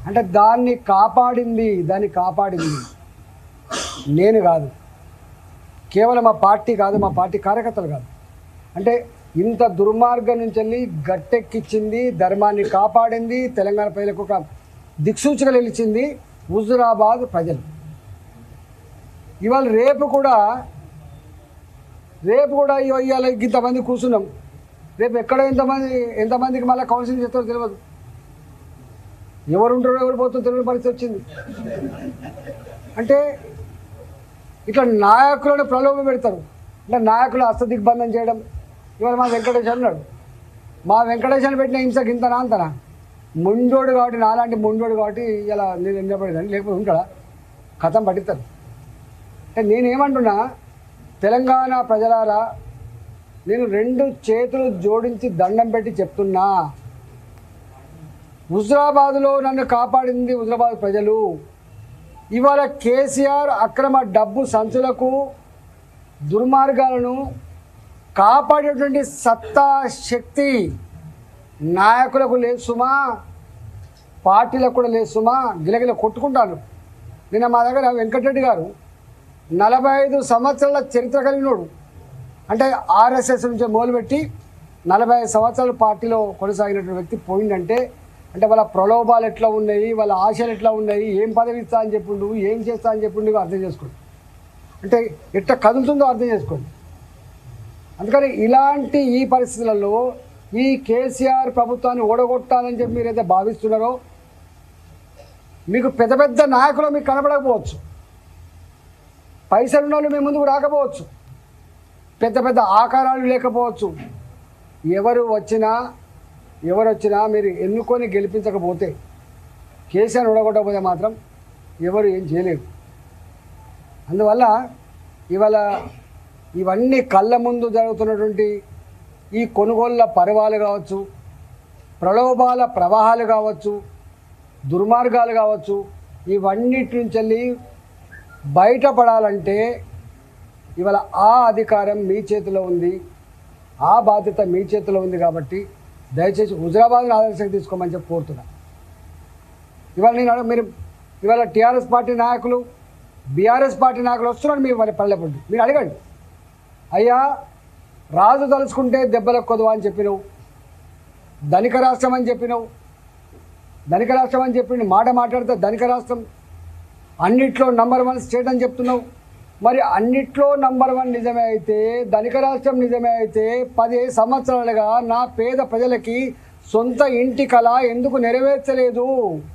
అంటే దాన్ని కాపాడింది దాన్ని కాపాడింది నేను కాదు కేవలం మా పార్టీ కాదు మా పార్టీ కార్యకర్తలు కాదు అంటే ఇంత దుర్మార్గం నుంచి వెళ్ళి గట్టెక్కిచ్చింది ధర్మాన్ని కాపాడింది తెలంగాణ ప్రజలకు ఒక దిక్సూచిగా నిలిచింది హుజురాబాద్ ప్రజలు ఇవాళ రేపు కూడా రేపు కూడా ఇవ- ఇవాళ ఇంతమంది కూర్చున్నాం రేపు ఎక్కడ ఎంతమంది ఎంతమందికి మళ్ళీ కౌన్సిలింగ్ చేస్తారో తెలియదు ఎవరు ఉంటారో ఎవరు పోతారో తెలియని పరిస్థితి వచ్చింది అంటే ఇట్లా నాయకులను ప్రలోభ పెడతారు అంటే నాయకులు హస్తదిగ్బంధం చేయడం ఇవాళ మా వెంకటేష్ అన్నాడు మా వెంకటేశ్వర పెట్టిన హింసకి ఇంతనా అంతనా ముండోడు కాబట్టి నాలాంటి ముండోడు కాబట్టి ఇలా నేను నిలబడేదాన్ని లేకపోతే ఉంటాడా కథం పట్టిస్తారు అంటే నేనేమంటున్నా తెలంగాణ ప్రజలారా నేను రెండు చేతులు జోడించి దండం పెట్టి చెప్తున్నా హుజరాబాద్లో నన్ను కాపాడింది హుజరాబాద్ ప్రజలు ఇవాళ కేసీఆర్ అక్రమ డబ్బు సంచులకు దుర్మార్గాలను కాపాడేటువంటి సత్తా శక్తి నాయకులకు లేదు సుమా పార్టీలకు కూడా లేదు సుమా గిలగిల కొట్టుకుంటాను నిన్న మా దగ్గర వెంకటరెడ్డి గారు నలభై ఐదు సంవత్సరాల చరిత్ర కలిగినోడు అంటే ఆర్ఎస్ఎస్ నుంచి మొదలుపెట్టి నలభై ఐదు సంవత్సరాల పార్టీలో కొనసాగినటువంటి వ్యక్తి పోయిందంటే అంటే వాళ్ళ ప్రలోభాలు ఎట్లా ఉన్నాయి వాళ్ళ ఆశలు ఎట్లా ఉన్నాయి ఏం పదవి ఇస్తా అని చెప్పిండు ఏం చేస్తా అని చెప్పిండు అర్థం చేసుకోండి అంటే ఎట్లా కదులుతుందో అర్థం చేసుకోండి అందుకని ఇలాంటి ఈ పరిస్థితులలో ఈ కేసీఆర్ ప్రభుత్వాన్ని ఓడగొట్టాలని చెప్పి మీరైతే భావిస్తున్నారో మీకు పెద్ద పెద్ద నాయకులు మీకు కనపడకపోవచ్చు పైసలు ఉన్న వాళ్ళు మీ ముందుకు రాకపోవచ్చు పెద్ద పెద్ద ఆకారాలు లేకపోవచ్చు ఎవరు వచ్చినా ఎవరు వచ్చినా మీరు ఎన్నుకొని గెలిపించకపోతే కేసీఆర్ ఓడగొట్టకపోతే మాత్రం ఎవరు ఏం చేయలేరు అందువల్ల ఇవాళ ఇవన్నీ కళ్ళ ముందు జరుగుతున్నటువంటి ఈ కొనుగోళ్ళ పర్వాలు కావచ్చు ప్రలోభాల ప్రవాహాలు కావచ్చు దుర్మార్గాలు కావచ్చు ఇవన్నిటి నుంచి వెళ్ళి బయటపడాలంటే ఇవాళ ఆ అధికారం మీ చేతిలో ఉంది ఆ బాధ్యత మీ చేతిలో ఉంది కాబట్టి దయచేసి హుజరాబాద్ని ఆదర్శంగా తీసుకోమని చెప్పి కోరుతున్నా ఇవాళ నేను అడగ- మీరు ఇవాళ టీఆర్ఎస్ పార్టీ నాయకులు బీఆర్ఎస్ పార్టీ నాయకులు వస్తున్నారు మీ వాళ్ళ పల్లెపూడి మీరు అడగండి అయ్యా రాజు తలుచుకుంటే దెబ్బలెక్కదు అని చెప్పినావు ధనిక రాష్ట్రం అని చెప్పినావు ధనిక రాష్ట్రం అని చెప్పి మాట మాట్లాడితే ధనిక రాష్ట్రం అన్నిట్లో నంబర్ వన్ స్టేట్ అని చెప్తున్నావు మరి అన్నిట్లో నంబర్ వన్ నిజమే అయితే ధనిక రాష్ట్రం నిజమే అయితే పది సంవత్సరాలుగా నా పేద ప్రజలకి సొంత ఇంటి కళ ఎందుకు నెరవేర్చలేదు